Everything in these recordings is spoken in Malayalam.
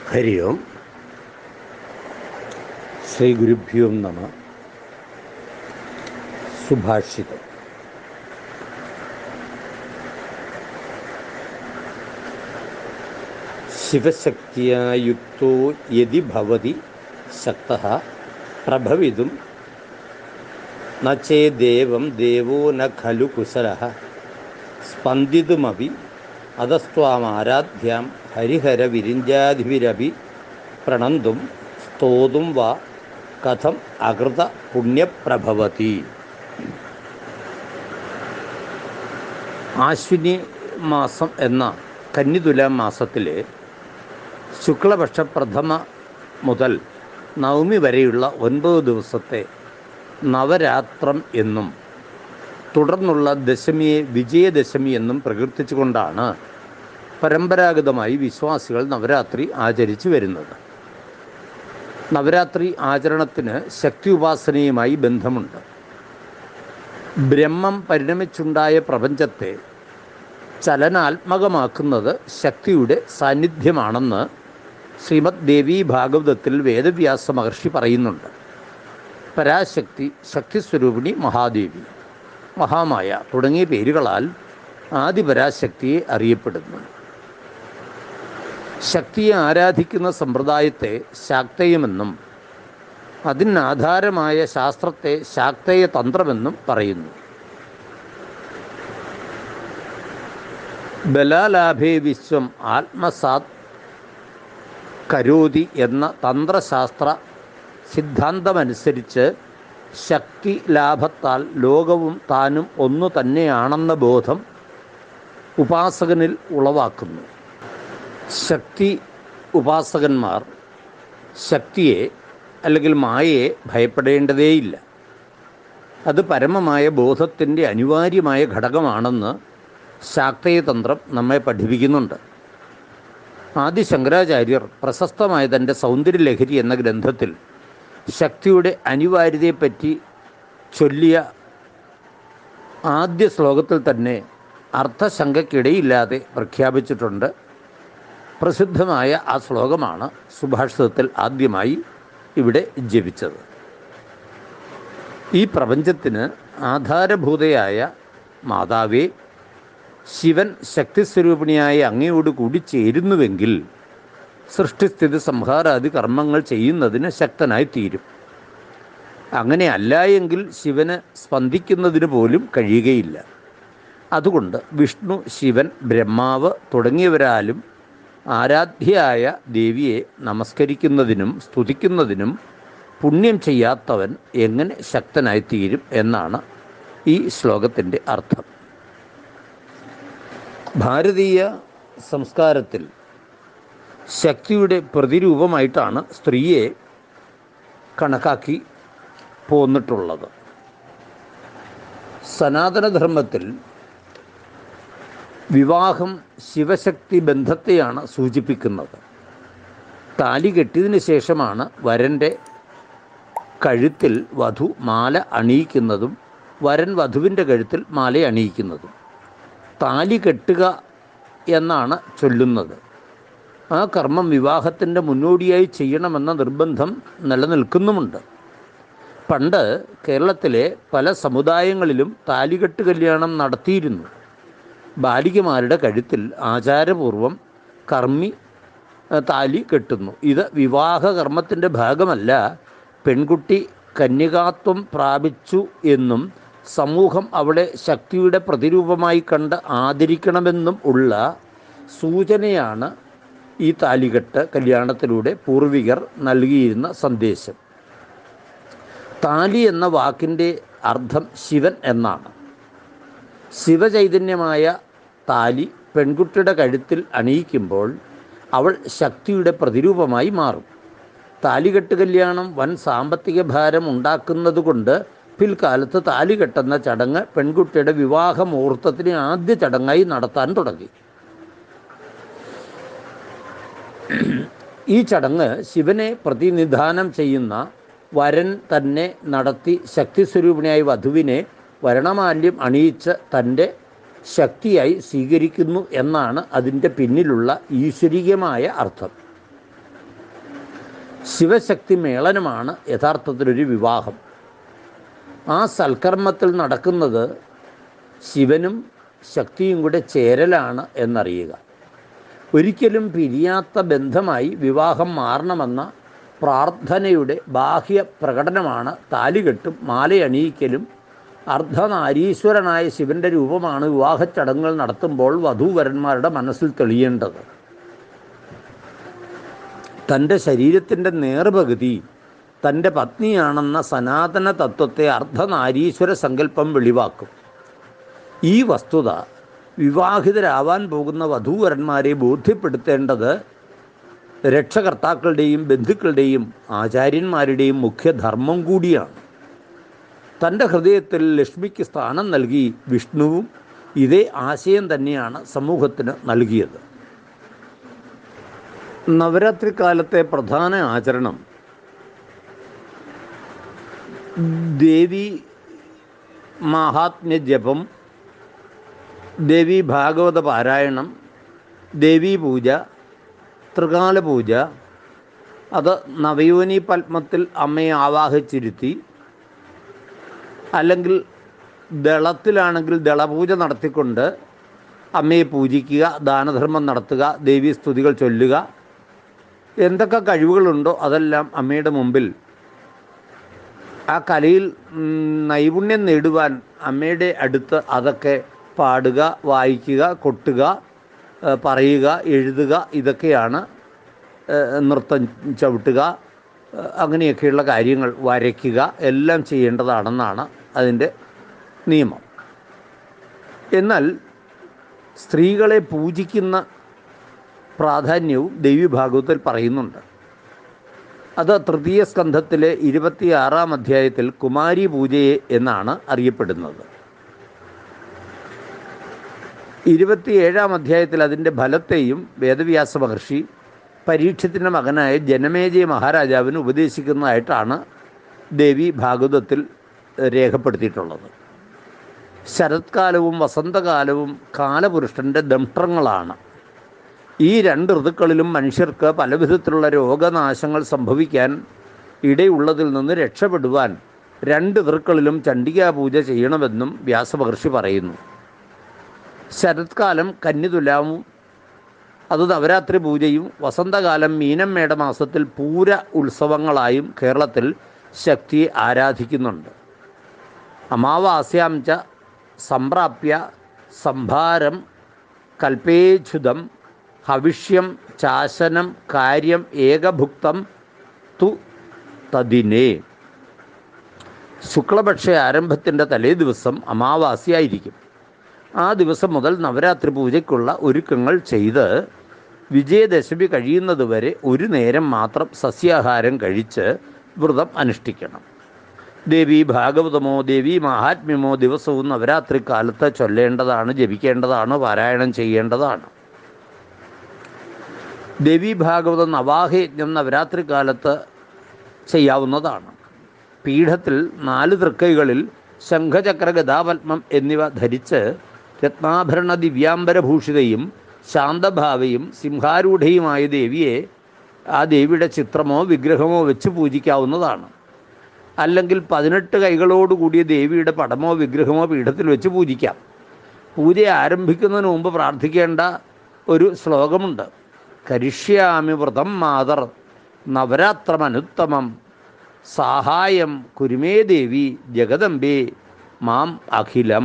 ഹരി ഓം ശ്രീ ഗുരുഭ്യോ നമ സുഭാഷിതം ശിവശക്തിയാ യുക്തോ യതി ഭവതി ശക്ത പ്രഭവിതും ന ചേദേവം ദേവോ ന ഖലു കുശല സ്പന്ദിതുമപി അധസ്ത്വാമാരാധ്യാം ഹരിഹര വിരിഞ്ചാധിപിരപി പ്രണന്തും സ്തോതും വാ കഥം അകൃത പുണ്യപ്രഭവതി ആശ്വിനി മാസം എന്ന കന്നിതുലാം മാസത്തിലെ ശുക്ലപക്ഷ പ്രഥമ മുതൽ നവമി വരെയുള്ള ഒൻപത് ദിവസത്തെ നവരാത്രം എന്നും തുടർന്നുള്ള ദശമിയെ വിജയദശമി എന്നും പ്രകീർത്തിച്ചുകൊണ്ടാണ് പരമ്പരാഗതമായി വിശ്വാസികൾ നവരാത്രി ആചരിച്ചു വരുന്നത് നവരാത്രി ആചരണത്തിന് ശക്തി ഉപാസനയുമായി ബന്ധമുണ്ട് ബ്രഹ്മം പരിണമിച്ചുണ്ടായ പ്രപഞ്ചത്തെ ചലനാത്മകമാക്കുന്നത് ശക്തിയുടെ സാന്നിധ്യമാണെന്ന് ശ്രീമദ് ദേവി ഭാഗവതത്തിൽ വേദവ്യാസ മഹർഷി പറയുന്നുണ്ട് പരാശക്തി ശക്തിസ്വരൂപിണി മഹാദേവി മഹാമായ തുടങ്ങിയ പേരുകളാൽ ആദിപരാശക്തിയെ അറിയപ്പെടുന്നു ശക്തിയെ ആരാധിക്കുന്ന സമ്പ്രദായത്തെ ശാക്തേയമെന്നും അതിനാധാരമായ ശാസ്ത്രത്തെ ശാക്തേയ തന്ത്രമെന്നും പറയുന്നു ബലാലാഭേ വിശ്വം ആത്മസാത് കരോതി എന്ന തന്ത്രശാസ്ത്ര സിദ്ധാന്തമനുസരിച്ച് ശക്തി ലാഭത്താൽ ലോകവും താനും ഒന്നു തന്നെയാണെന്ന ബോധം ഉപാസകനിൽ ഉളവാക്കുന്നു ശക്തി ഉപാസകന്മാർ ശക്തിയെ അല്ലെങ്കിൽ മായയെ ഭയപ്പെടേണ്ടതേയില്ല അത് പരമമായ ബോധത്തിൻ്റെ അനിവാര്യമായ ഘടകമാണെന്ന് ശാക്തേയതന്ത്രം നമ്മെ പഠിപ്പിക്കുന്നുണ്ട് ആദി ശങ്കരാചാര്യർ പ്രശസ്തമായ തൻ്റെ സൗന്ദര്യലഹരി എന്ന ഗ്രന്ഥത്തിൽ ശക്തിയുടെ അനിവാര്യതയെപ്പറ്റി ചൊല്ലിയ ആദ്യ ശ്ലോകത്തിൽ തന്നെ അർത്ഥശങ്കയ്ക്കിടയില്ലാതെ പ്രഖ്യാപിച്ചിട്ടുണ്ട് പ്രസിദ്ധമായ ആ ശ്ലോകമാണ് സുഭാഷിതത്തിൽ ആദ്യമായി ഇവിടെ ജപിച്ചത് ഈ പ്രപഞ്ചത്തിന് ആധാരഭൂതയായ മാതാവേ ശിവൻ ശക്തിസ്വരൂപിണിയായ അങ്ങയോട് കൂടി ചേരുന്നുവെങ്കിൽ സൃഷ്ടിസ്ഥിതി സംഹാരാദി കർമ്മങ്ങൾ ചെയ്യുന്നതിന് ശക്തനായി തീരും അങ്ങനെ അല്ല എങ്കിൽ ശിവന് സ്പന്ദിക്കുന്നതിന് പോലും കഴിയുകയില്ല അതുകൊണ്ട് വിഷ്ണു ശിവൻ ബ്രഹ്മാവ് തുടങ്ങിയവരാലും ആരാധ്യയായ ദേവിയെ നമസ്കരിക്കുന്നതിനും സ്തുതിക്കുന്നതിനും പുണ്യം ചെയ്യാത്തവൻ എങ്ങനെ ശക്തനായി തീരും എന്നാണ് ഈ ശ്ലോകത്തിൻ്റെ അർത്ഥം ഭാരതീയ സംസ്കാരത്തിൽ ശക്തിയുടെ പ്രതിരൂപമായിട്ടാണ് സ്ത്രീയെ കണക്കാക്കി പോന്നിട്ടുള്ളത് സനാതനധർമ്മത്തിൽ വിവാഹം ശിവശക്തി ബന്ധത്തെയാണ് സൂചിപ്പിക്കുന്നത് താലി കെട്ടിയതിന് ശേഷമാണ് വരൻ്റെ കഴുത്തിൽ വധു മാല അണിയിക്കുന്നതും വരൻ വധുവിൻ്റെ കഴുത്തിൽ മാല അണിയിക്കുന്നതും താലി കെട്ടുക എന്നാണ് ചൊല്ലുന്നത് ആ കർമ്മം വിവാഹത്തിൻ്റെ മുന്നോടിയായി ചെയ്യണമെന്ന നിർബന്ധം നിലനിൽക്കുന്നുമുണ്ട് പണ്ട് കേരളത്തിലെ പല സമുദായങ്ങളിലും താലികെട്ട് കല്യാണം നടത്തിയിരുന്നു ബാലികമാരുടെ കഴുത്തിൽ ആചാരപൂർവം കർമ്മി താലി കെട്ടുന്നു ഇത് വിവാഹ കർമ്മത്തിൻ്റെ ഭാഗമല്ല പെൺകുട്ടി കന്യകാത്വം പ്രാപിച്ചു എന്നും സമൂഹം അവളെ ശക്തിയുടെ പ്രതിരൂപമായി കണ്ട് ആദരിക്കണമെന്നും ഉള്ള സൂചനയാണ് ഈ താലികെട്ട് കല്യാണത്തിലൂടെ പൂർവികർ നൽകിയിരുന്ന സന്ദേശം താലി എന്ന വാക്കിൻ്റെ അർത്ഥം ശിവൻ എന്നാണ് ശിവചൈതന്യമായ താലി പെൺകുട്ടിയുടെ കഴുത്തിൽ അണിയിക്കുമ്പോൾ അവൾ ശക്തിയുടെ പ്രതിരൂപമായി മാറും താലികെട്ട് കല്യാണം വൻ സാമ്പത്തിക ഭാരം ഉണ്ടാക്കുന്നതുകൊണ്ട് പിൽക്കാലത്ത് താലി കെട്ടുന്ന ചടങ്ങ് പെൺകുട്ടിയുടെ വിവാഹ മുഹൂർത്തത്തിന് ആദ്യ ചടങ്ങായി നടത്താൻ തുടങ്ങി ഈ ചടങ്ങ് ശിവനെ പ്രതിനിധാനം ചെയ്യുന്ന വരൻ തന്നെ നടത്തി ശക്തിസ്വരൂപിണിയായ വധുവിനെ വരണമാല്യം അണിയിച്ച് തൻ്റെ ശക്തിയായി സ്വീകരിക്കുന്നു എന്നാണ് അതിൻ്റെ പിന്നിലുള്ള ഈശ്വരീയമായ അർത്ഥം ശിവശക്തി മേളനമാണ് യഥാർത്ഥത്തിലൊരു വിവാഹം ആ സൽക്കർമ്മത്തിൽ നടക്കുന്നത് ശിവനും ശക്തിയും കൂടെ ചേരലാണ് എന്നറിയുക ഒരിക്കലും പിരിയാത്ത ബന്ധമായി വിവാഹം മാറണമെന്ന പ്രാർത്ഥനയുടെ ബാഹ്യ പ്രകടനമാണ് താലികെട്ടും മാലയണിയിക്കലും അർദ്ധനാരീശ്വരനായ ശിവൻ്റെ രൂപമാണ് വിവാഹ ചടങ്ങുകൾ നടത്തുമ്പോൾ വധൂവരന്മാരുടെ മനസ്സിൽ തെളിയേണ്ടത് തൻ്റെ ശരീരത്തിൻ്റെ നേർപകുതി തൻ്റെ പത്നിയാണെന്ന സനാതന തത്വത്തെ അർദ്ധനാരീശ്വര സങ്കല്പം വെളിവാക്കും ഈ വസ്തുത വിവാഹിതരാവാൻ പോകുന്ന വധൂവരന്മാരെ ബോധ്യപ്പെടുത്തേണ്ടത് രക്ഷകർത്താക്കളുടെയും ബന്ധുക്കളുടെയും ആചാര്യന്മാരുടെയും മുഖ്യധർമ്മം കൂടിയാണ് തൻ്റെ ഹൃദയത്തിൽ ലക്ഷ്മിക്ക് സ്ഥാനം നൽകി വിഷ്ണുവും ഇതേ ആശയം തന്നെയാണ് സമൂഹത്തിന് നൽകിയത് നവരാത്രി കാലത്തെ പ്രധാന ആചരണം ദേവി മാഹാത്മ്യ ജപം ദേവി ഭാഗവത പാരായണം ദേവീ പൂജ ത്രികാല പൂജ അത് നവയോനി പത്മത്തിൽ അമ്മയെ ആവാഹിച്ചിരുത്തി അല്ലെങ്കിൽ ദളത്തിലാണെങ്കിൽ ദളപൂജ നടത്തിക്കൊണ്ട് അമ്മയെ പൂജിക്കുക ദാനധർമ്മം നടത്തുക ദേവീ സ്തുതികൾ ചൊല്ലുക എന്തൊക്കെ കഴിവുകളുണ്ടോ അതെല്ലാം അമ്മയുടെ മുമ്പിൽ ആ കലയിൽ നൈപുണ്യം നേടുവാൻ അമ്മയുടെ അടുത്ത് അതൊക്കെ പാടുക വായിക്കുക കൊട്ടുക പറയുക എഴുതുക ഇതൊക്കെയാണ് നൃത്തം ചവിട്ടുക അങ്ങനെയൊക്കെയുള്ള കാര്യങ്ങൾ വരയ്ക്കുക എല്ലാം ചെയ്യേണ്ടതാണെന്നാണ് അതിൻ്റെ നിയമം എന്നാൽ സ്ത്രീകളെ പൂജിക്കുന്ന പ്രാധാന്യവും ദേവീഭാഗവത്തിൽ പറയുന്നുണ്ട് അത് തൃതീയ സ്കന്ധത്തിലെ ഇരുപത്തിയാറാം അധ്യായത്തിൽ കുമാരി പൂജയെ എന്നാണ് അറിയപ്പെടുന്നത് ഇരുപത്തിയേഴാം അധ്യായത്തിൽ അതിൻ്റെ ഫലത്തെയും വേദവ്യാസ മഹർഷി പരീക്ഷത്തിൻ്റെ മകനായ ജനമേജയ മഹാരാജാവിന് ഉപദേശിക്കുന്നതായിട്ടാണ് ദേവി ഭാഗവതത്തിൽ രേഖപ്പെടുത്തിയിട്ടുള്ളത് ശരത്കാലവും വസന്തകാലവും കാലപുരുഷൻ്റെ ദംഷ്ട്രങ്ങളാണ് ഈ രണ്ട് ഋതുക്കളിലും മനുഷ്യർക്ക് പലവിധത്തിലുള്ള രോഗനാശങ്ങൾ സംഭവിക്കാൻ ഇടയുള്ളതിൽ നിന്ന് രക്ഷപ്പെടുവാൻ രണ്ട് ഋതുക്കളിലും ചണ്ഡികാ പൂജ ചെയ്യണമെന്നും വ്യാസമഹർഷി പറയുന്നു ശരത്കാലം കന്നിതുലാവും അത് നവരാത്രി പൂജയും വസന്തകാലം മീനം മേടമാസത്തിൽ പൂര ഉത്സവങ്ങളായും കേരളത്തിൽ ശക്തിയെ ആരാധിക്കുന്നുണ്ട് അമാവാസ്യാം ച സംപ്രാപ്യ സംഭാരം കൽപ്പേച്യുതം ഹവിഷ്യം ചാശനം കാര്യം ഏകഭുക്തം തു തദിനേ ശുക്ലപക്ഷ ആരംഭത്തിൻ്റെ തലേ ദിവസം അമാവാസ്യായിരിക്കും ആ ദിവസം മുതൽ നവരാത്രി പൂജയ്ക്കുള്ള ഒരുക്കങ്ങൾ ചെയ്ത് വിജയദശമി കഴിയുന്നതുവരെ ഒരു നേരം മാത്രം സസ്യാഹാരം കഴിച്ച് വ്രതം അനുഷ്ഠിക്കണം ദേവി ഭാഗവതമോ ദേവി മഹാത്മ്യമോ ദിവസവും നവരാത്രി കാലത്ത് ചൊല്ലേണ്ടതാണ് ജപിക്കേണ്ടതാണ് പാരായണം ചെയ്യേണ്ടതാണ് ദേവി ഭാഗവതം നവാഹയജ്ഞം നവരാത്രി കാലത്ത് ചെയ്യാവുന്നതാണ് പീഠത്തിൽ നാല് തൃക്കൈകളിൽ ശംഖചക്ര ഗതാപത്മം എന്നിവ ധരിച്ച് രത്നാഭരണ ദിവ്യാംബരഭൂഷിതയും ശാന്തഭാവയും സിംഹാരൂഢയുമായ ദേവിയെ ആ ദേവിയുടെ ചിത്രമോ വിഗ്രഹമോ വെച്ച് പൂജിക്കാവുന്നതാണ് അല്ലെങ്കിൽ പതിനെട്ട് കൈകളോടുകൂടിയ ദേവിയുടെ പടമോ വിഗ്രഹമോ പീഠത്തിൽ വെച്ച് പൂജിക്കാം പൂജ ആരംഭിക്കുന്നതിന് മുമ്പ് പ്രാർത്ഥിക്കേണ്ട ഒരു ശ്ലോകമുണ്ട് കരിഷ്യാമി വ്രതം മാതർ നവരാത്രമനുത്തമം സാഹായം കുരുമേ ദേവി ജഗദംബേ മാം അഖിലം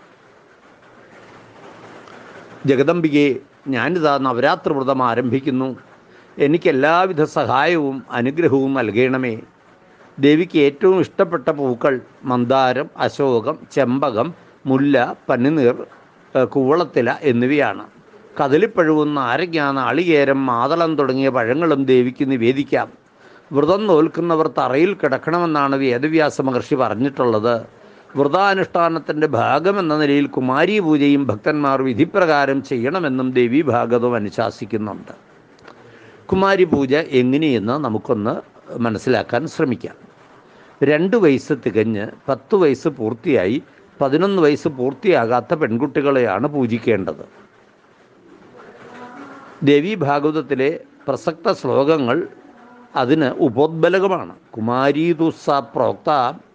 ജഗദംബികെ ഞാനിതാ നവരാത്രി വ്രതം ആരംഭിക്കുന്നു എനിക്ക് എല്ലാവിധ സഹായവും അനുഗ്രഹവും നൽകണമേ ദേവിക്ക് ഏറ്റവും ഇഷ്ടപ്പെട്ട പൂക്കൾ മന്ദാരം അശോകം ചെമ്പകം മുല്ല പന്നിനീർ കൂവളത്തില എന്നിവയാണ് കദളിപ്പഴവും നാരങ്ങ നാളികേരം മാതളം തുടങ്ങിയ പഴങ്ങളും ദേവിക്ക് നിവേദിക്കാം വ്രതം നോൽക്കുന്നവർ തറയിൽ കിടക്കണമെന്നാണ് വേദവ്യാസ മഹർഷി പറഞ്ഞിട്ടുള്ളത് വ്രതാനുഷ്ഠാനത്തിൻ്റെ ഭാഗമെന്ന നിലയിൽ കുമാരി പൂജയും ഭക്തന്മാർ വിധിപ്രകാരം ചെയ്യണമെന്നും ദേവി ഭാഗവതം അനുശാസിക്കുന്നുണ്ട് കുമാരി പൂജ എങ്ങനെയെന്ന് നമുക്കൊന്ന് മനസ്സിലാക്കാൻ ശ്രമിക്കാം രണ്ട് വയസ്സ് തികഞ്ഞ് പത്ത് വയസ്സ് പൂർത്തിയായി പതിനൊന്ന് വയസ്സ് പൂർത്തിയാകാത്ത പെൺകുട്ടികളെയാണ് പൂജിക്കേണ്ടത് ദേവി ഭാഗവതത്തിലെ പ്രസക്ത ശ്ലോകങ്ങൾ അതിന് ഉപോദ്ബലകമാണ് കുമാരീതുസ പ്രോക്ത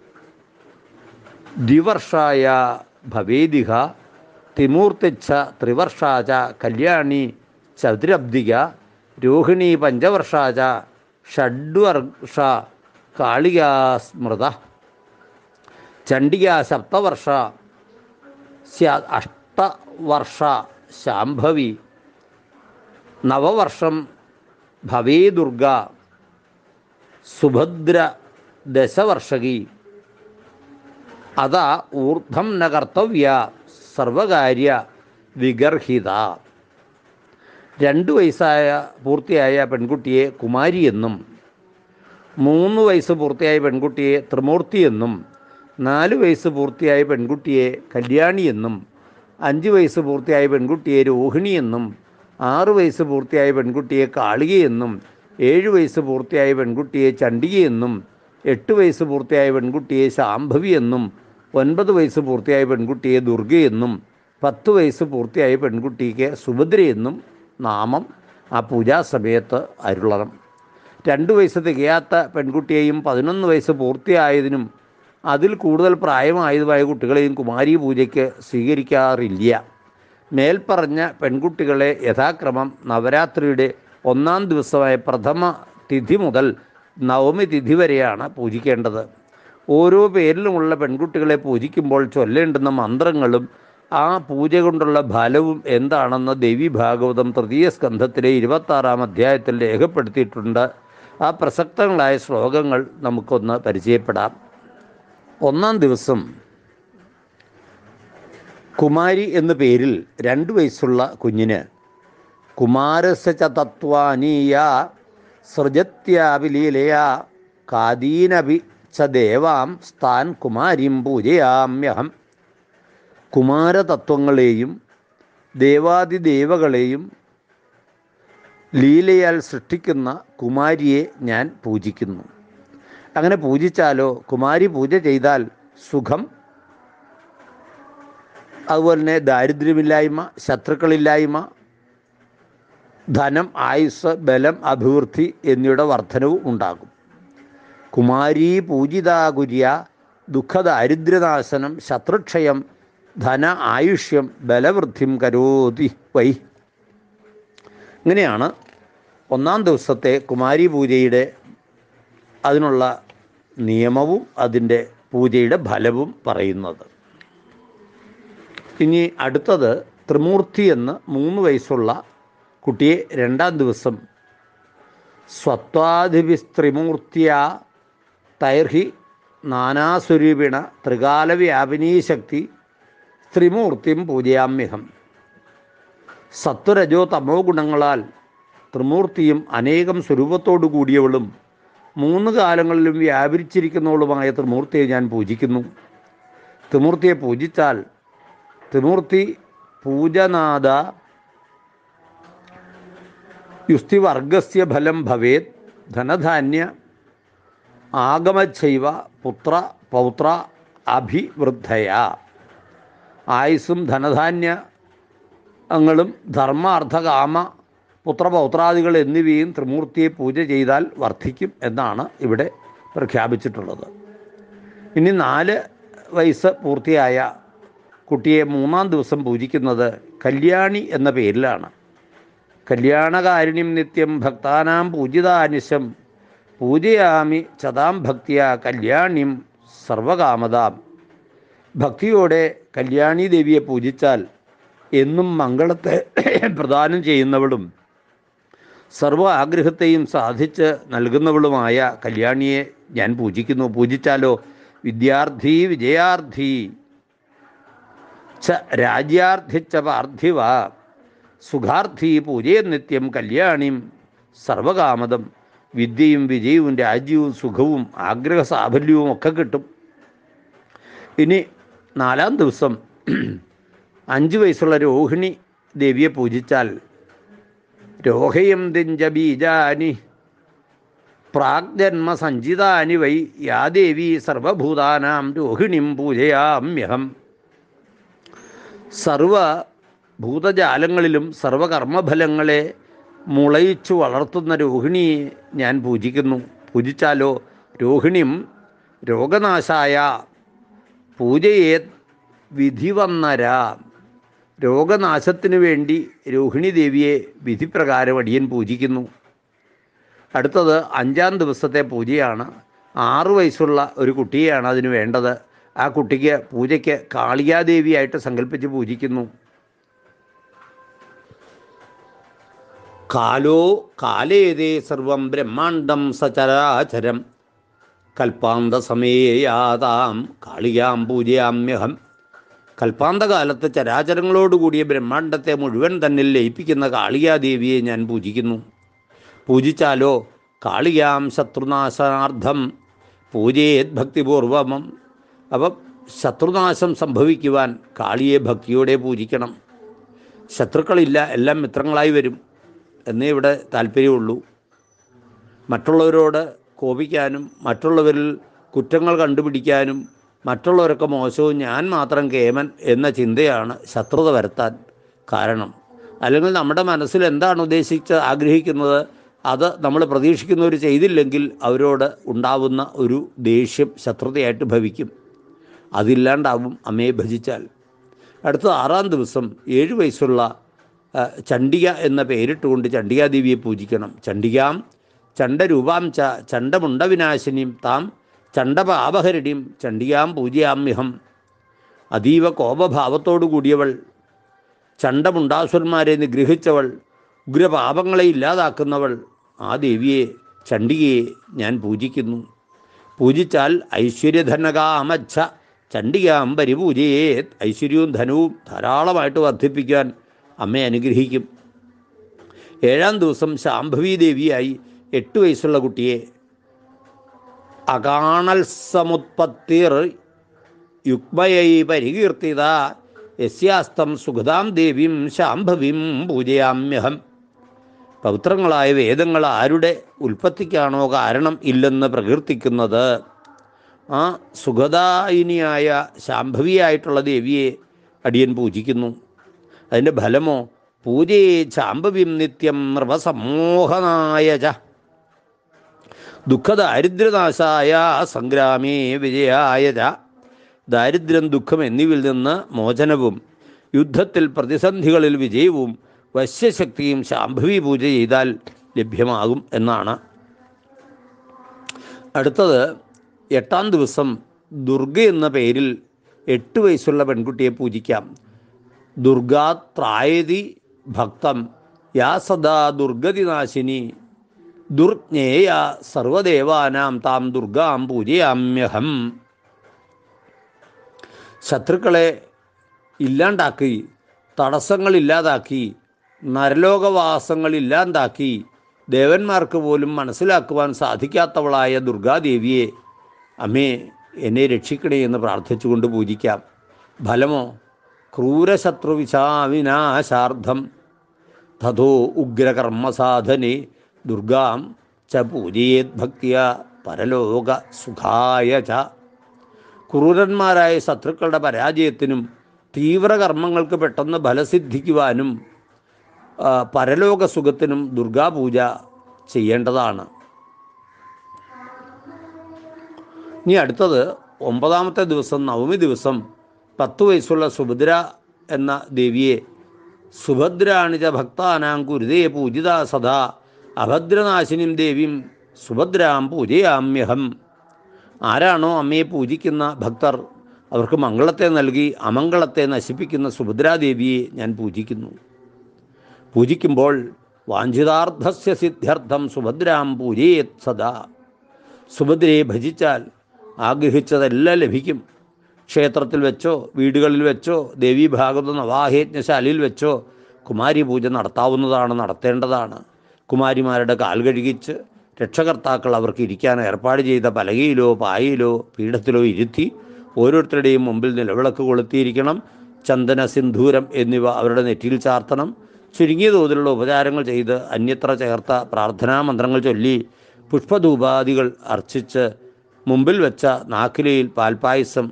ദ്വിവർഷായ ഭവേദിക തിമൂർത്തിച്ഛ ത്രിവർഷാച കല്യാണി ചതുരബ്ദിക രോഹിണി പഞ്ചവർഷാച ഷഡ്വർഷ കാളികാസ്മൃത ചണ്ഡിക സപ്തവർഷ സ്യാ- അഷ്ടവർഷ ശാംഭവി നവവർഷം ഭവേ ദുർഗ സുഭദ്ര ദശവർഷകി അതാ ഊർധം ന കർത്തവ്യ സർവകാര്യ വിഗർഹിത രണ്ട് വയസ്സായ പൂർത്തിയായ പെൺകുട്ടിയെ കുമാരി എന്നും മൂന്ന് വയസ്സ് പൂർത്തിയായ പെൺകുട്ടിയെ ത്രിമൂർത്തി എന്നും നാല് വയസ്സ് പൂർത്തിയായ പെൺകുട്ടിയെ കല്യാണി എന്നും അഞ്ച് വയസ്സ് പൂർത്തിയായ പെൺകുട്ടിയെ രോഹിണി എന്നും ആറ് വയസ്സ് പൂർത്തിയായ പെൺകുട്ടിയെ കാളിക എന്നും ഏഴ് വയസ്സ് പൂർത്തിയായ പെൺകുട്ടിയെ ചണ്ഡിക എന്നും എട്ട് വയസ്സ് പൂർത്തിയായ പെൺകുട്ടിയെ ശാംഭവി എന്നും ഒൻപത് വയസ്സ് പൂർത്തിയായ പെൺകുട്ടിയെ ദുർഗ എന്നും പത്ത് വയസ്സ് പൂർത്തിയായ പെൺകുട്ടിക്ക് സുഭദ്ര എന്നും നാമം ആ പൂജാസമയത്ത് അരുളണം രണ്ട് വയസ്സ് തികയാത്ത പെൺകുട്ടിയെയും പതിനൊന്ന് വയസ്സ് പൂർത്തിയായതിനും അതിൽ കൂടുതൽ പ്രായമായതുമായ കുട്ടികളെയും കുമാരി പൂജയ്ക്ക് സ്വീകരിക്കാറില്ല മേൽപ്പറഞ്ഞ പെൺകുട്ടികളെ യഥാക്രമം നവരാത്രിയുടെ ഒന്നാം ദിവസമായ പ്രഥമ തിഥി മുതൽ നവമി തിഥി വരെയാണ് പൂജിക്കേണ്ടത് ഓരോ പേരിലുമുള്ള പെൺകുട്ടികളെ പൂജിക്കുമ്പോൾ ചൊല്ലേണ്ടുന്ന മന്ത്രങ്ങളും ആ പൂജ കൊണ്ടുള്ള ഫലവും എന്താണെന്ന് ദേവി ഭാഗവതം തൃതീയ സ്കന്ധത്തിലെ ഇരുപത്താറാം അധ്യായത്തിൽ രേഖപ്പെടുത്തിയിട്ടുണ്ട് ആ പ്രസക്തങ്ങളായ ശ്ലോകങ്ങൾ നമുക്കൊന്ന് പരിചയപ്പെടാം ഒന്നാം ദിവസം കുമാരി എന്ന പേരിൽ രണ്ട് വയസ്സുള്ള കുഞ്ഞിന് കുമാരസ ച തത്വാനീയ സൃജത്യാവിലീലയ കാദീനപി ച ദേവാം സ്ഥാൻ കുമാരിം പൂജയാമ്യഹം കുമാരതത്വങ്ങളെയും ദേവാദിദേവകളെയും ലീലയാൽ സൃഷ്ടിക്കുന്ന കുമാരിയെ ഞാൻ പൂജിക്കുന്നു അങ്ങനെ പൂജിച്ചാലോ കുമാരി പൂജ ചെയ്താൽ സുഖം അതുപോലെ തന്നെ ദാരിദ്ര്യമില്ലായ്മ ശത്രുക്കളില്ലായ്മ ധനം ആയുസ് ബലം അഭിവൃദ്ധി എന്നിവയുടെ വർധനവും ഉണ്ടാകും കുമാരീ പൂജിതാകുര്യ ദുഃഖദാരിദ്ര്യനാശനം ശത്രുക്ഷയം ധന ആയുഷ്യം ബലവൃദ്ധിം കരോതി വൈ ഇങ്ങനെയാണ് ഒന്നാം ദിവസത്തെ കുമാരി പൂജയുടെ അതിനുള്ള നിയമവും അതിൻ്റെ പൂജയുടെ ഫലവും പറയുന്നത് ഇനി അടുത്തത് ത്രിമൂർത്തി എന്ന് മൂന്ന് വയസ്സുള്ള കുട്ടിയെ രണ്ടാം ദിവസം സ്വത്വാധിപിസ്ത്രിമൂർത്തിയ തൈർഹി നാനാസ്വരൂപിണ ത്രികാലവ്യാപിനീ ശക്തി ത്രിമൂർത്തിം പൂജയാമ്യഹം സത്വരജോ തമോ ഗുണങ്ങളാൽ ത്രിമൂർത്തിയും അനേകം സ്വരൂപത്തോടു കൂടിയവളും മൂന്ന് കാലങ്ങളിലും വ്യാപരിച്ചിരിക്കുന്നവളുമായ ത്രിമൂർത്തിയെ ഞാൻ പൂജിക്കുന്നു ത്രിമൂർത്തിയെ പൂജിച്ചാൽ ത്രിമൂർത്തി പൂജനാഥ യുസ്തിവർഗസ്യ ഫലം ഭവേത് ധനധാന്യ ആഗമച്ചൈവ പുത്ര പൗത്ര അഭിവൃദ്ധയ ആയുസ്സും ധനധാന്യങ്ങളും ധർമാർത്ഥ കാമ പുത്രപൗത്രാദികൾ എന്നിവയും ത്രിമൂർത്തിയെ പൂജ ചെയ്താൽ വർദ്ധിക്കും എന്നാണ് ഇവിടെ പ്രഖ്യാപിച്ചിട്ടുള്ളത് ഇനി നാല് വയസ്സ് പൂർത്തിയായ കുട്ടിയെ മൂന്നാം ദിവസം പൂജിക്കുന്നത് കല്യാണി എന്ന പേരിലാണ് കല്യാണകാരിണിം നിത്യം ഭക്താനാം പൂജിതാനിശം പൂജയാമി ചതാം ഭക്തിയ കല്യാണിം സർവകാമതാം ഭക്തിയോടെ കല്യാണി ദേവിയെ പൂജിച്ചാൽ എന്നും മംഗളത്തെ പ്രദാനം ചെയ്യുന്നവളും സർവ ആഗ്രഹത്തെയും സാധിച്ച് നൽകുന്നവളുമായ കല്യാണിയെ ഞാൻ പൂജിക്കുന്നു പൂജിച്ചാലോ വിദ്യാർത്ഥി വിജയാർത്ഥി ച രാജ്യാർത്ഥിച്ച പാർത്ഥിവ സുഖാർത്ഥി പൂജയെ നിത്യം കല്യാണിയും സർവകാമതം വിദ്യയും വിജയവും രാജ്യവും സുഖവും ആഗ്രഹ സാഫല്യവും ഒക്കെ കിട്ടും ഇനി നാലാം ദിവസം അഞ്ച് വയസ്സുള്ള രോഹിണി ദേവിയെ പൂജിച്ചാൽ രോഹയം തിഞ്ച ബീജാനി പ്രാഗ്ജന്മ സഞ്ചിതാനി വൈ യാ ദേവി സർവഭൂതാനാം രോഹിണിം പൂജയാമ്യഹം സർവ ഭൂതജാലങ്ങളിലും സർവകർമ്മഫലങ്ങളെ മുളയിച്ചു വളർത്തുന്ന രോഹിണിയെ ഞാൻ പൂജിക്കുന്നു പൂജിച്ചാലോ രോഹിണിയും രോഗനാശായ പൂജയെ വിധി വന്നരാ രോഗനാശത്തിനു വേണ്ടി രോഹിണി ദേവിയെ വിധിപ്രകാരം അടിയൻ പൂജിക്കുന്നു അടുത്തത് അഞ്ചാം ദിവസത്തെ പൂജയാണ് ആറു വയസ്സുള്ള ഒരു കുട്ടിയെയാണ് അതിന് വേണ്ടത് ആ കുട്ടിക്ക് പൂജയ്ക്ക് കാളികാദേവിയായിട്ട് സങ്കല്പിച്ച് പൂജിക്കുന്നു കാലോ കാലേതേ സർവം ബ്രഹ്മാണ്ടം സചരാചരം കൽപ്പാന്തസമേയാതാം കാളിയാം പൂജയാമ്യഹം കൽപ്പാന്തകാലത്ത് ചരാചരങ്ങളോടുകൂടിയ ബ്രഹ്മാണ്ടത്തെ മുഴുവൻ തന്നിൽ ലയിപ്പിക്കുന്ന കാളികാദേവിയെ ഞാൻ പൂജിക്കുന്നു പൂജിച്ചാലോ കാളിയാം ശത്രുനാശനാർത്ഥം പൂജയേത് ഭക്തിപൂർവമം അപ്പം ശത്രുനാശം സംഭവിക്കുവാൻ കാളിയെ ഭക്തിയോടെ പൂജിക്കണം ശത്രുക്കളില്ല എല്ലാം മിത്രങ്ങളായി വരും എന്നേ ഇവിടെ താല്പര്യമുള്ളൂ മറ്റുള്ളവരോട് കോപിക്കാനും മറ്റുള്ളവരിൽ കുറ്റങ്ങൾ കണ്ടുപിടിക്കാനും മറ്റുള്ളവരൊക്കെ മോശവും ഞാൻ മാത്രം കേമൻ എന്ന ചിന്തയാണ് ശത്രുത വരുത്താൻ കാരണം അല്ലെങ്കിൽ നമ്മുടെ മനസ്സിൽ എന്താണ് ഉദ്ദേശിച്ച് ആഗ്രഹിക്കുന്നത് അത് നമ്മൾ പ്രതീക്ഷിക്കുന്നവർ ചെയ്തില്ലെങ്കിൽ അവരോട് ഉണ്ടാവുന്ന ഒരു ദേഷ്യം ശത്രുതയായിട്ട് ഭവിക്കും അതില്ലാണ്ടാവും അമ്മയെ ഭജിച്ചാൽ അടുത്ത ആറാം ദിവസം ഏഴ് വയസ്സുള്ള ആ, ചണ്ഡിക എന്ന പേരിട്ടുകൊണ്ട് ചണ്ഡികാദേവിയെ പൂജിക്കണം ചണ്ഡികാം ചണ്ഡരൂപാം ച ചണ്ഡമുണ്ടവിനാശിനിയും താം ചണ്ഡപാപഹരിണിയും ചണ്ഡികാം പൂജയാമ്യഹം അതീവ കോപഭാവത്തോടു കൂടിയവൾ ചണ്ഡമുണ്ടാസുരന്മാരെ നിഗ്രഹിച്ചവൾ ഉഗ്രപാപങ്ങളെ ഇല്ലാതാക്കുന്നവൾ ആ ദേവിയെ ചണ്ഡികയെ ഞാൻ പൂജിക്കുന്നു പൂജിച്ചാൽ ഐശ്വര്യധനകാമച്ഛ ചണ്ഡികാം പരിപൂജയെ ഐശ്വര്യവും ധനവും ധാരാളമായിട്ട് വർദ്ധിപ്പിക്കാൻ അമ്മയെ അനുഗ്രഹിക്കും ഏഴാം ദിവസം ശാംഭവി ദേവിയായി എട്ട് വയസ്സുള്ള കുട്ടിയെ അകാണൽ സമുത്പത്തിർ യുഗ്മയൈ പരികീർത്തിത യസ്യാസ്തം സുഗതാം ദേവീം ശാംഭവിം പൂജയാമ്യഹം പവിത്രങ്ങളായ വേദങ്ങൾ ആരുടെ ഉൽപ്പത്തിക്കാണോ കാരണം ഇല്ലെന്ന് പ്രകീർത്തിക്കുന്നത് ആ സുഖദായിനിയായ ശാംഭവിയായിട്ടുള്ള ദേവിയെ അടിയൻ പൂജിക്കുന്നു അതിൻ്റെ ഫലമോ പൂജയെ ശാംഭവിം നിത്യം നൃപസമ്മോഹനായ ച ദുഃഖദാരിദ്ര്യനാശായ സംഗ്രാമേ വിജയായ ച ദാരിദ്ര്യം ദുഃഖം എന്നിവയിൽ നിന്ന് മോചനവും യുദ്ധത്തിൽ പ്രതിസന്ധികളിൽ വിജയവും വശ്യശക്തിയും ശാംഭവി പൂജ ചെയ്താൽ ലഭ്യമാകും എന്നാണ് അടുത്തത് എട്ടാം ദിവസം ദുർഗ എന്ന പേരിൽ എട്ട് വയസ്സുള്ള പെൺകുട്ടിയെ പൂജിക്കാം ദുർഗാ ത്രായതി ഭക്തം യാ സദാ ദുർഗതിനാശിനി ദുർജ്ഞേയ സർവദേവാനാം താം ദുർഗാം പൂജയാമ്യഹം ശത്രുക്കളെ ഇല്ലാണ്ടാക്കി തടസ്സങ്ങളില്ലാതാക്കി നരലോകവാസങ്ങളില്ലാണ്ടാക്കി ദേവന്മാർക്ക് പോലും മനസ്സിലാക്കുവാൻ സാധിക്കാത്തവളായ ദുർഗാദേവിയെ അമ്മേ എന്നെ രക്ഷിക്കണേ എന്ന് പ്രാർത്ഥിച്ചുകൊണ്ട് പൂജിക്കാം ഫലമോ ക്രൂരശത്രുവിശാവിനാശാർത്ഥം തഥോ ഉഗ്രകർമ്മസാധനെ ദുർഗാം ച പൂജയേത് ഭക്തിയ പരലോക സുഖായ ച ക്രൂരന്മാരായ ശത്രുക്കളുടെ പരാജയത്തിനും തീവ്രകർമ്മങ്ങൾക്ക് പെട്ടെന്ന് ഫലസിദ്ധിക്കുവാനും ആ, പരലോക സുഖത്തിനും ദുർഗാപൂജ ചെയ്യേണ്ടതാണ് ഇനി അടുത്തത് ഒമ്പതാമത്തെ ദിവസം നവമി ദിവസം പത്ത് വയസ്സുള്ള സുഭദ്ര എന്ന ദേവിയെ സുഭദ്രാണിച ഭക്താനാം കുരുതേ പൂജിത സദാ അഭദ്രനാശിനിം ദേവീം സുഭദ്രാം പൂജയാമ്യഹം ആരാണോ അമ്മയെ പൂജിക്കുന്ന ഭക്തർ അവർക്ക് മംഗളത്തെ നൽകി അമംഗളത്തെ നശിപ്പിക്കുന്ന സുഭദ്രാദേവിയെ ഞാൻ പൂജിക്കുന്നു പൂജിക്കുമ്പോൾ വാഞ്ചിതാർത്ഥസ്യ സിദ്ധ്യർത്ഥം സുഭദ്രാം പൂജയേത് സദാ സുഭദ്രയെ ഭജിച്ചാൽ ആഗ്രഹിച്ചതെല്ലാം ലഭിക്കും ക്ഷേത്രത്തിൽ വെച്ചോ വീടുകളിൽ വെച്ചോ ദേവീ ഭാഗവത നവാഹയജ്ഞശാലയിൽ വെച്ചോ കുമാരി പൂജ നടത്താവുന്നതാണ് നടത്തേണ്ടതാണ് കുമാരിമാരുടെ കാൽ കഴുകിച്ച് രക്ഷകർത്താക്കൾ അവർക്ക് ഇരിക്കാൻ ഏർപ്പാട് ചെയ്ത പലകയിലോ പായയിലോ പീഠത്തിലോ ഇരുത്തി ഓരോരുത്തരുടെയും മുമ്പിൽ നിലവിളക്ക് കൊളുത്തിയിരിക്കണം ചന്ദന സിന്ധൂരം എന്നിവ അവരുടെ നെറ്റിയിൽ ചാർത്തണം ചുരുങ്ങിയ തോതിലുള്ള ഉപചാരങ്ങൾ ചെയ്ത് അന്യത്ര ചേർത്ത പ്രാർത്ഥനാ മന്ത്രങ്ങൾ ചൊല്ലി പുഷ്പധൂപാദികൾ അർച്ചിച്ച് മുമ്പിൽ വെച്ച നാക്കിലയിൽ പാൽപ്പായസം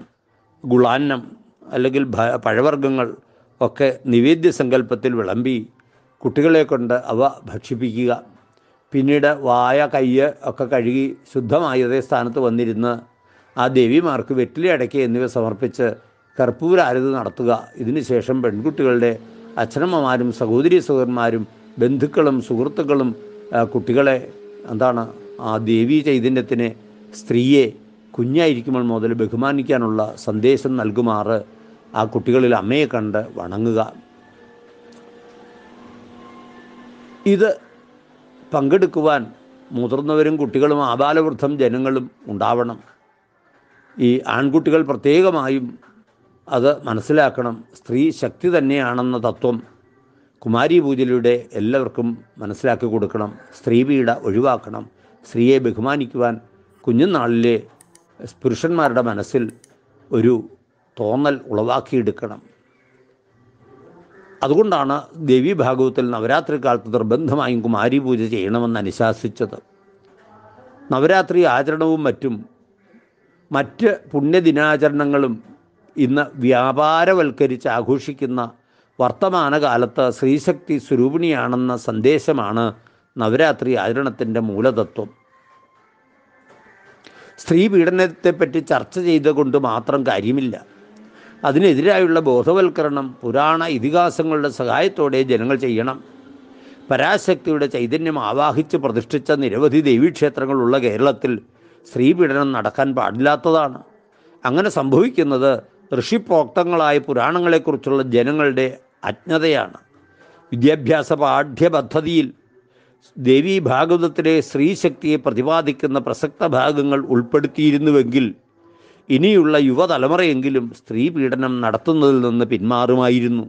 ഗുളാന്നം അല്ലെങ്കിൽ ഭ- പഴവർഗ്ഗങ്ങൾ ഒക്കെ നിവേദ്യ സങ്കല്പത്തിൽ വിളമ്പി കുട്ടികളെ കൊണ്ട് അവ ഭക്ഷിപ്പിക്കുക പിന്നീട് വായ കയ്യ് ഒക്കെ കഴുകി ശുദ്ധമായി അതേ സ്ഥാനത്ത് വന്നിരുന്ന് ആ ദേവിമാർക്ക് വെറ്റില അടയ്ക്ക എന്നിവ സമർപ്പിച്ച് കർപ്പൂരാരത് നടത്തുക ഇതിനുശേഷം പെൺകുട്ടികളുടെ അച്ഛനമ്മമാരും സഹോദരി സഹോദരന്മാരും ബന്ധുക്കളും സുഹൃത്തുക്കളും ആ, കുട്ടികളെ എന്താണ് ആ ദേവീ ചൈതന്യത്തിനെ സ്ത്രീയെ കുഞ്ഞായിരിക്കുമ്പോൾ മുതൽ ബഹുമാനിക്കാനുള്ള സന്ദേശം നൽകുമാറ് ആ കുട്ടികളിൽ അമ്മയെ കണ്ട് വണങ്ങുക ഇത് പങ്കെടുക്കുവാൻ മുതിർന്നവരും കുട്ടികളും ആബാലവൃദ്ധം ജനങ്ങളും ഉണ്ടാവണം ഈ ആൺകുട്ടികൾ പ്രത്യേകമായും അത് മനസ്സിലാക്കണം സ്ത്രീ ശക്തി തന്നെയാണെന്ന തത്വം കുമാരി പൂജയിലൂടെ എല്ലാവർക്കും മനസ്സിലാക്കി കൊടുക്കണം സ്ത്രീപീഡ ഒഴിവാക്കണം സ്ത്രീയെ ബഹുമാനിക്കുവാൻ കുഞ്ഞുനാളിലെ പുരുഷന്മാരുടെ മനസ്സിൽ ഒരു തോന്നൽ ഉളവാക്കിയെടുക്കണം അതുകൊണ്ടാണ് ദേവി ഭാഗവത്തിൽ നവരാത്രി കാലത്ത് നിർബന്ധമായും കുമാരി പൂജ ചെയ്യണമെന്ന് അനുശാസിച്ചത് നവരാത്രി ആചരണവും മറ്റും മറ്റ് പുണ്യദിനാചരണങ്ങളും ഇന്ന് വ്യാപാരവൽക്കരിച്ച് ആഘോഷിക്കുന്ന വർത്തമാനകാലത്ത് സ്ത്രീശക്തി സ്വരൂപിണിയാണെന്ന സന്ദേശമാണ് നവരാത്രി ആചരണത്തിൻ്റെ മൂലതത്വം സ്ത്രീ പീഡനത്തെപ്പറ്റി ചർച്ച ചെയ്തുകൊണ്ട് മാത്രം കാര്യമില്ല അതിനെതിരായുള്ള ബോധവൽക്കരണം പുരാണ ഇതിഹാസങ്ങളുടെ സഹായത്തോടെ ജനങ്ങൾ ചെയ്യണം പരാശക്തിയുടെ ചൈതന്യം ആവാഹിച്ച് പ്രതിഷ്ഠിച്ച നിരവധി ദേവീക്ഷേത്രങ്ങളുള്ള കേരളത്തിൽ സ്ത്രീപീഡനം നടക്കാൻ പാടില്ലാത്തതാണ് അങ്ങനെ സംഭവിക്കുന്നത് ഋഷിപ്രോക്തങ്ങളായ പുരാണങ്ങളെക്കുറിച്ചുള്ള ജനങ്ങളുടെ അജ്ഞതയാണ് വിദ്യാഭ്യാസ പാഠ്യപദ്ധതിയിൽ ദേവീ ഭാഗവതത്തിലെ സ്ത്രീശക്തിയെ പ്രതിപാദിക്കുന്ന പ്രസക്ത ഭാഗങ്ങൾ ഉൾപ്പെടുത്തിയിരുന്നുവെങ്കിൽ ഇനിയുള്ള യുവതലമുറയെങ്കിലും സ്ത്രീ പീഡനം നടത്തുന്നതിൽ നിന്ന് പിന്മാറുമായിരുന്നു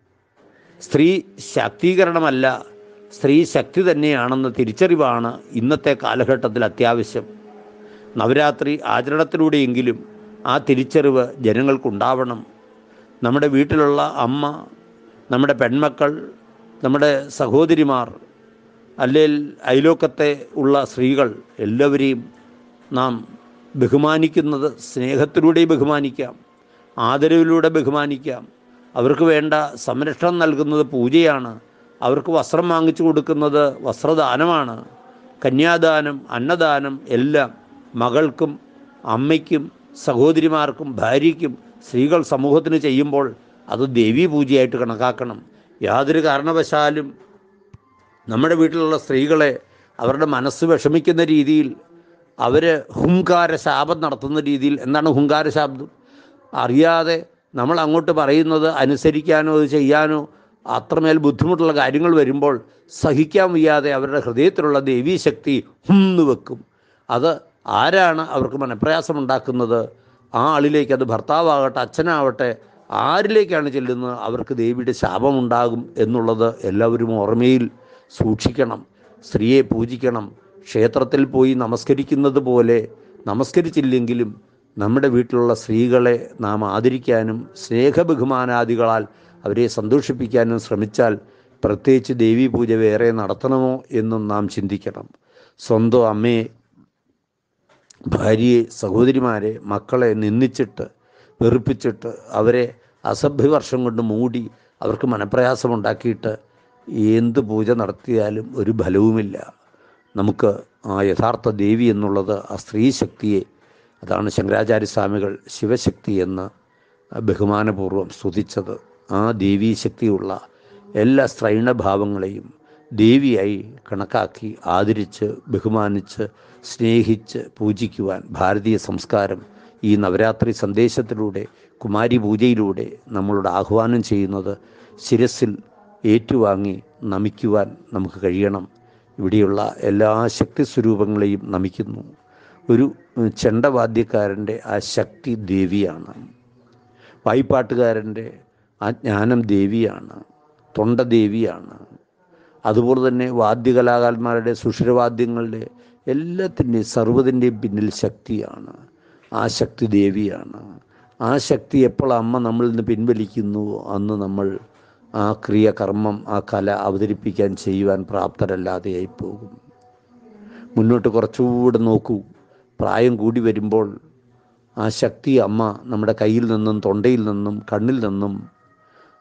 സ്ത്രീ ശാക്തീകരണമല്ല സ്ത്രീ ശക്തി തന്നെയാണെന്ന തിരിച്ചറിവാണ് ഇന്നത്തെ കാലഘട്ടത്തിൽ അത്യാവശ്യം നവരാത്രി ആചരണത്തിലൂടെയെങ്കിലും ആ തിരിച്ചറിവ് ജനങ്ങൾക്കുണ്ടാവണം നമ്മുടെ വീട്ടിലുള്ള അമ്മ നമ്മുടെ പെൺമക്കൾ നമ്മുടെ സഹോദരിമാർ അല്ലെങ്കിൽ അയലോക്കത്തെ ഉള്ള സ്ത്രീകൾ എല്ലാവരെയും നാം ബഹുമാനിക്കുന്നത് സ്നേഹത്തിലൂടെ ബഹുമാനിക്കാം ആദരവിലൂടെ ബഹുമാനിക്കാം അവർക്ക് വേണ്ട സംരക്ഷണം നൽകുന്നത് പൂജയാണ് അവർക്ക് വസ്ത്രം വാങ്ങിച്ചു കൊടുക്കുന്നത് വസ്ത്രദാനമാണ് കന്യാദാനം അന്നദാനം എല്ലാം മകൾക്കും അമ്മയ്ക്കും സഹോദരിമാർക്കും ഭാര്യയ്ക്കും സ്ത്രീകൾ സമൂഹത്തിന് ചെയ്യുമ്പോൾ അത് ദേവീ പൂജയായിട്ട് കണക്കാക്കണം യാതൊരു കാരണവശാലും നമ്മുടെ വീട്ടിലുള്ള സ്ത്രീകളെ അവരുടെ മനസ്സ് വിഷമിക്കുന്ന രീതിയിൽ അവർ ഹുങ്കാര ശാപം നടത്തുന്ന രീതിയിൽ എന്താണ് ഹുങ്കാര ശാബ്ദം അറിയാതെ നമ്മൾ അങ്ങോട്ട് പറയുന്നത് അനുസരിക്കാനോ അത് ചെയ്യാനോ അത്രമേൽ ബുദ്ധിമുട്ടുള്ള കാര്യങ്ങൾ വരുമ്പോൾ സഹിക്കാൻ വയ്യാതെ അവരുടെ ഹൃദയത്തിലുള്ള ദേവീശക്തി ഹുന്ന് വെക്കും അത് ആരാണ് അവർക്ക് മനപ്രയാസമുണ്ടാക്കുന്നത് ആ ആളിലേക്ക് അത് ഭർത്താവാകട്ടെ അച്ഛനാവട്ടെ ആരിലേക്കാണ് ചെല്ലുന്നത് അവർക്ക് ദേവിയുടെ ശാപമുണ്ടാകും എന്നുള്ളത് എല്ലാവരും ഓർമ്മയിൽ സൂക്ഷിക്കണം സ്ത്രീയെ പൂജിക്കണം ക്ഷേത്രത്തിൽ പോയി നമസ്കരിക്കുന്നത് പോലെ നമസ്കരിച്ചില്ലെങ്കിലും നമ്മുടെ വീട്ടിലുള്ള സ്ത്രീകളെ നാം ആദരിക്കാനും സ്നേഹബഹുമാനാദികളാൽ അവരെ സന്തോഷിപ്പിക്കാനും ശ്രമിച്ചാൽ പ്രത്യേകിച്ച് ദേവീ പൂജ വേറെ നടത്തണമോ എന്നും നാം ചിന്തിക്കണം സ്വന്തം അമ്മയെ ഭാര്യയെ സഹോദരിമാരെ മക്കളെ നിന്ദിച്ചിട്ട് വെറുപ്പിച്ചിട്ട് അവരെ അസഭ്യവർഷം കൊണ്ട് മൂടി അവർക്ക് മനപ്രയാസമുണ്ടാക്കിയിട്ട് എന്ത് പൂജ നടത്തിയാലും ഒരു ഫലവുമില്ല നമുക്ക് ആ യഥാർത്ഥ ദേവി എന്നുള്ളത് ആ സ്ത്രീ ശക്തിയെ അതാണ് ശങ്കരാചാര്യ സ്വാമികൾ ശിവശക്തി എന്ന് ബഹുമാനപൂർവ്വം സ്തുതിച്ചത് ആ ദേവീ ശക്തിയുള്ള എല്ലാ സ്ത്രൈണഭാവങ്ങളെയും ദേവിയായി കണക്കാക്കി ആദരിച്ച് ബഹുമാനിച്ച് സ്നേഹിച്ച് പൂജിക്കുവാൻ ഭാരതീയ സംസ്കാരം ഈ നവരാത്രി സന്ദേശത്തിലൂടെ കുമാരി പൂജയിലൂടെ നമ്മളോട് ആഹ്വാനം ചെയ്യുന്നത് ശിരസിൽ ഏറ്റുവാങ്ങി നമിക്കുവാൻ നമുക്ക് കഴിയണം ഇവിടെയുള്ള എല്ലാ ശക്തി സ്വരൂപങ്ങളെയും നമിക്കുന്നു ഒരു ചെണ്ടവാദ്യക്കാരൻ്റെ ആ ശക്തി ദേവിയാണ് വായ്പാട്ടുകാരൻ്റെ ആ ജ്ഞാനം ദേവിയാണ് തൊണ്ട ദേവിയാണ് അതുപോലെ തന്നെ വാദ്യകലാകാരന്മാരുടെ സുഷിരവാദ്യങ്ങളുടെ എല്ലാത്തിൻ്റെയും സർവ്വതിൻ്റെയും പിന്നിൽ ശക്തിയാണ് ആ ശക്തി ദേവിയാണ് ആ ശക്തി എപ്പോൾ അമ്മ നമ്മളിൽ നിന്ന് പിൻവലിക്കുന്നുവോ അന്ന് നമ്മൾ ആ ക്രിയ കർമ്മം ആ കല അവതരിപ്പിക്കാൻ ചെയ്യുവാൻ പ്രാപ്തരല്ലാതെയായി പോകും മുന്നോട്ട് കുറച്ചുകൂടെ നോക്കൂ പ്രായം കൂടി വരുമ്പോൾ ആ ശക്തി അമ്മ നമ്മുടെ കയ്യിൽ നിന്നും തൊണ്ടയിൽ നിന്നും കണ്ണിൽ നിന്നും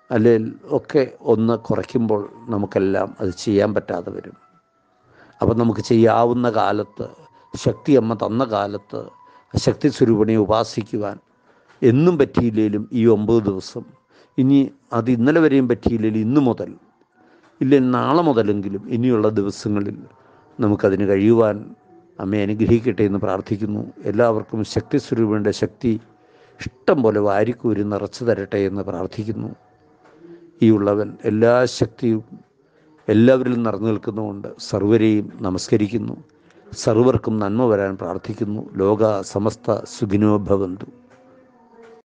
അല്ലെങ്കിൽ ഒക്കെ ഒന്ന് കുറയ്ക്കുമ്പോൾ നമുക്കെല്ലാം അത് ചെയ്യാൻ പറ്റാതെ വരും അപ്പം നമുക്ക് ചെയ്യാവുന്ന കാലത്ത് ശക്തി അമ്മ തന്ന കാലത്ത് ശക്തി സ്വരൂപിണി ഉപാസിക്കുവാൻ എന്നും പറ്റിയില്ലെങ്കിലും ഈ ഒമ്പത് ദിവസം ഇനി അത് ഇന്നലെ വരെയും പറ്റിയില്ലെങ്കിൽ ഇന്നു മുതൽ ഇല്ല നാളെ മുതലെങ്കിലും ഇനിയുള്ള ദിവസങ്ങളിൽ നമുക്കതിന് കഴിയുവാൻ അമ്മയെ അനുഗ്രഹിക്കട്ടെ എന്ന് പ്രാർത്ഥിക്കുന്നു എല്ലാവർക്കും ശക്തി സ്വരൂപിൻ്റെ ശക്തി ഇഷ്ടം പോലെ വാരിക്കൂരി നിറച്ചു തരട്ടെ എന്ന് പ്രാർത്ഥിക്കുന്നു ഈ ഉള്ളവൻ എല്ലാ ശക്തിയും എല്ലാവരിലും നിറഞ്ഞു നിൽക്കുന്നുകൊണ്ട് സർവരെയും നമസ്കരിക്കുന്നു സർവർക്കും നന്മ വരാൻ പ്രാർത്ഥിക്കുന്നു ലോക സമസ്ത സുഖിനോ ഭവന്തു